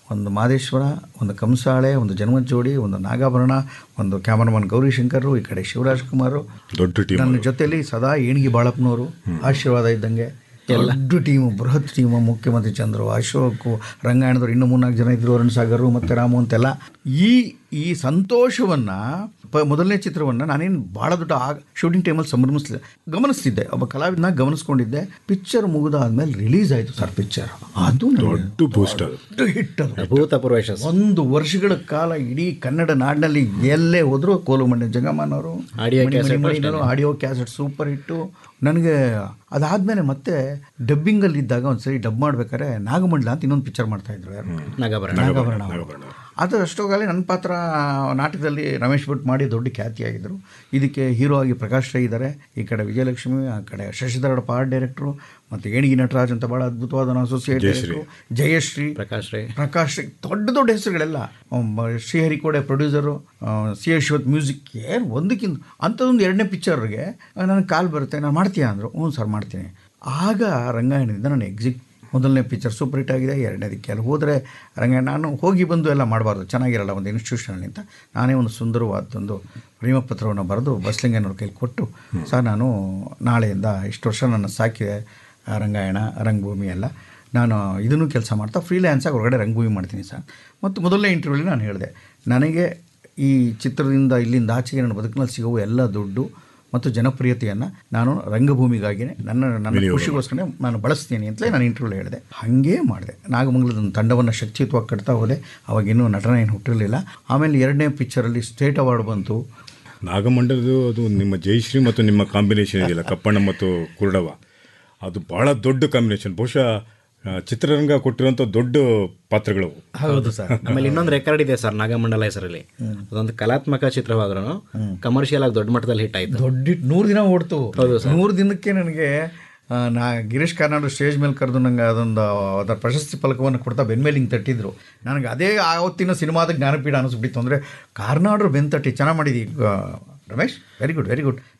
ಒಂದು ಮಾದೇಶ್ವರ ಒಂದು ಕಂಸಾಳೆ ಒಂದು ಜನ್ಮದ ಜೋಡಿ ಒಂದು ನಾಗಾಭರಣ ಒಂದು ಕ್ಯಾಮರಾಮನ್ ಗೌರಿಶಂಕರ್ ಈ ಕಡೆ ಶಿವರಾಜ್ ಕುಮಾರ್ ದೊಡ್ಡ ಟೀಮ್ ನನ್ನ ಜೊತೆಲಿ ಸದಾ ಏಣಿಗೆ ಬಾಳಪ್ಪನವರು ಆಶೀರ್ವಾದ ಇದ್ದಂಗೆ ದೊಡ್ಡ ಟೀಮು ಬೃಹತ್ ಟೀಮು ಮುಖ್ಯಮಂತ್ರಿ ಚಂದ್ರು ಅಶೋಕು ರಂಗಾಯಣದವ್ರು ಇನ್ನೂ ಮೂರ್ನಾಲ್ಕು ಜನ ಇದ್ರು ಅರುಣ್ ಸಾಗರು ಮತ್ತು ರಾಮು ಅಂತೆಲ್ಲ ಈ ಈ ಸಂತೋಷವನ್ನು ಪ ಮೊದಲನೇ ಚಿತ್ರವನ್ನು ನಾನೇನು ಭಾಳ ದೊಡ್ಡ ಆ ಶೂಟಿಂಗ್ ಟೈಮಲ್ಲಿ ಸಂಭ್ರಮಿಸ್ಲಿಲ್ಲ ಗಮನಿಸ್ತಿದ್ದೆ ಒಬ್ಬ ಕಲಾವಿದನಾಗ ಗಮನಿಸ್ಕೊಂಡಿದ್ದೆ ಪಿಕ್ಚರ್ ಮುಗಿದಾದ್ಮೇಲೆ ರಿಲೀಸ್ ಆಯಿತು ಸರ್ ಪಿಕ್ಚರ್ ಅದು ನನಗೆ ದೊಡ್ಡ ಬೂಸ್ಟರ್ ದೊಡ್ಡ ಹಿಟ್ ಅದು ಅಭೂತಪೂರ್ವ ಯಶಸ್ಸು ಒಂದು ವರ್ಷಗಳ ಕಾಲ ಇಡೀ ಕನ್ನಡ ನಾಡಿನಲ್ಲಿ ಎಲ್ಲೇ ಹೋದ್ರು ಕೋಲುಮಂಡಿ ಜಗಮ್ಮನವರು Audio cassette audio cassette super hit ನನಗೆ ಅದಾದ್ಮೇಲೆ ಮತ್ತೆ ಡಬ್ಬಿಂಗಲ್ಲಿ ಇದ್ದಾಗ ಒಂದ್ಸರಿ ಡಬ್ ಮಾಡ್ಬೇಕಾದ್ರೆ ನಾಗಮಂಡಲ ಅಂತ ಇನ್ನೊಂದು ಪಿಕ್ಚರ್ ಮಾಡ್ತಾ ಇದ್ರು ಯಾರು ನಾಗಾಭರಣ ನಾಗಾಭರಣ ಅವರು. ಅದು ಅಷ್ಟೊಗಾಲಿ ನನ್ನ ಪಾತ್ರ ನಾಟಕದಲ್ಲಿ ರಮೇಶ್ ಭಟ್ ಮಾಡಿ ದೊಡ್ಡ ಖ್ಯಾತಿಯಾಗಿದ್ದರು ಇದಕ್ಕೆ ಹೀರೋ ಆಗಿ ಪ್ರಕಾಶ್ ರೈ ಇದ್ದಾರೆ ಈ ಕಡೆ ವಿಜಯಲಕ್ಷ್ಮಿ ಆ ಕಡೆ ಶಶಿಧರ ಪಾರ್ಟ್ ಡೈರೆಕ್ಟ್ರು ಮತ್ತು ಏಣಿಗಿ ನಟರಾಜ್ ಅಂತ ಭಾಳ ಅದ್ಭುತವಾದ ಅಸೋಸಿಯೇಟ್ ಡೈರೆಕ್ಟ್ರು ಜಯಶ್ರೀ ಪ್ರಕಾಶ್ ರೈ ಪ್ರಕಾಶ್ ರೈ ದೊಡ್ಡ ದೊಡ್ಡ ಹೆಸರುಗಳೆಲ್ಲ ಒಬ್ಬ Sriharikode producer C Ashwath music ಏನು ಒಂದಕ್ಕಿಂತ ಅಂಥದ್ದೊಂದು ಎರಡನೇ ಪಿಕ್ಚರ್ಗೆ ನನಗೆ ಕಾಲ್ ಬರುತ್ತೆ ನಾನು ಮಾಡ್ತೀಯಾ ಅಂದರು ಹ್ಞೂ ಸರ್ ಮಾಡ್ತೀನಿ ಆಗ ರಂಗಾಯಣದಿಂದ ನಾನು ಎಕ್ಸಿಟ್ ಮೊದಲನೇ ಪಿಕ್ಚರ್ ಸೂಪರ್ ಹಿಟ್ ಆಗಿದೆ ಎರಡನೇದಕ್ಕೆ ಅಲ್ಲಿ ಹೋದರೆ ರಂಗಾಯಣ ನಾನು ಹೋಗಿ ಬಂದು ಎಲ್ಲ ಮಾಡಬಾರ್ದು ಚೆನ್ನಾಗಿರಲ್ಲ ಒಂದು ಇನ್ಸ್ಟಿಟ್ಯೂಷನಲ್ಲಿ ಅಂತ ನಾನೇ ಒಂದು ಸುಂದರವಾದೊಂದು ಪ್ರೇಮಪತ್ರವನ್ನು ಬರೆದು ಬಸ್ಲಿಂಗನವ್ರ ಕೈಲಿ ಕೊಟ್ಟು ಸರ್ ನಾನು ನಾಳೆಯಿಂದ ಇಷ್ಟು ವರ್ಷ ನನ್ನ ಸಾಕಿದೆ ಆ, ರಂಗಾಯಣ ರಂಗಭೂಮಿ ಎಲ್ಲ ನಾನು ಇದನ್ನು ಕೆಲಸ ಮಾಡ್ತಾ ಫ್ರೀಲ್ಯಾನ್ಸಾಗಿ ಹೊರಗಡೆ ರಂಗಭೂಮಿ ಮಾಡ್ತೀನಿ ಸರ್ ಮತ್ತು ಮೊದಲನೇ ಇಂಟರ್ವ್ಯೂಲಿ ನಾನು ಹೇಳಿದೆ ನನಗೆ ಈ ಚಿತ್ರದಿಂದ ಇಲ್ಲಿಂದ ಆಚೆಗೆ ನನ್ನ ಬದುಕಿನಲ್ಲಿ ಸಿಗುವ ಎಲ್ಲ ದುಡ್ಡು ಮತ್ತು ಜನಪ್ರಿಯತೆಯನ್ನು ನಾನು ರಂಗಭೂಮಿಗಾಗಿಯೇ ನನ್ನ ನನ್ನ ಖುಷಿಗೋಸ್ಕರ ನಾನು ಬಳಸ್ತೀನಿ ಅಂತಲೇ ನಾನು ಇಂಟರ್ವ್ಯೂಲಿ ಹೇಳಿದೆ ಹಾಗೇ ಮಾಡಿದೆ ನಾಗಮಂಗಲದ ಒಂದು ತಂಡವನ್ನು ಶಕ್ತಿಯುತವಾಗಿ ಕಟ್ತಾ ಹೋದೆ ಅವಾಗಿನ್ನೂ ನಟನ ಏನು ಹುಟ್ಟಿರಲಿಲ್ಲ ಆಮೇಲೆ ಎರಡನೇ ಪಿಕ್ಚರಲ್ಲಿ ಸ್ಟೇಟ್ ಅವಾರ್ಡ್ ಬಂತು ನಾಗಮಂಡಲದು ಅದು ನಿಮ್ಮ ಜಯಶ್ರೀ ಮತ್ತು ನಿಮ್ಮ ಕಾಂಬಿನೇಷನ್ ಇದೆಯಲ್ಲ ಕಪ್ಪಣ್ಣ ಮತ್ತು ಕುರುಡವ ಅದು ಬಹಳ ದೊಡ್ಡ ಕಾಂಬಿನೇಷನ್ ಬಹುಶಃ ಆ, ಚಿತ್ರರಂಗ ಕೊಟ್ಟಿರುವಂಥ ದೊಡ್ಡ ಪಾತ್ರಗಳು ಹೌದು ಸರ್ ಆಮೇಲೆ ಇನ್ನೊಂದು ರೆಕಾರ್ಡ್ ಇದೆ ಸರ್ ನಾಗಮಂಡಲ ಹೆಸರಲ್ಲಿ ಅದೊಂದು ಕಲಾತ್ಮಕ ಚಿತ್ರವಾದ್ರೂ ಕಮರ್ಷಿಯಲ್ ಆಗಿ ದೊಡ್ಡ ಮಟ್ಟದಲ್ಲಿ ಹಿಟ್ ಆಯ್ತು ದೊಡ್ಡ ನೂರು ದಿನ ಓಡ್ತು ನೂರು ದಿನಕ್ಕೆ ನನಗೆ ಆ, ನಾ ಗಿರೀಶ್ ಕಾರ್ನಾಡು ಸ್ಟೇಜ್ ಮೇಲೆ ಕರೆದು ನಂಗೆ ಅದೊಂದು ಅದರ ಪ್ರಶಸ್ತಿ ಫಲಕವನ್ನು ಕೊಡ್ತಾ ಬೆನ್ಮೇಲೆ ಹಿಂಗೆ ತಟ್ಟಿದ್ರು ನನಗೆ ಅದೇ ಆವತ್ತಿನ ಸಿನಿಮಾದ ಜ್ಞಾನಪೀಠ ಅನಿಸ್ಬಿಟ್ಟಿತ್ತು ಅಂದರೆ ಕಾರ್ನಾಡ್ರು ಬೆನ್ ತಟ್ಟಿ ಚೆನ್ನಾಗಿ ಮಾಡಿದಿ Ramesh very good very good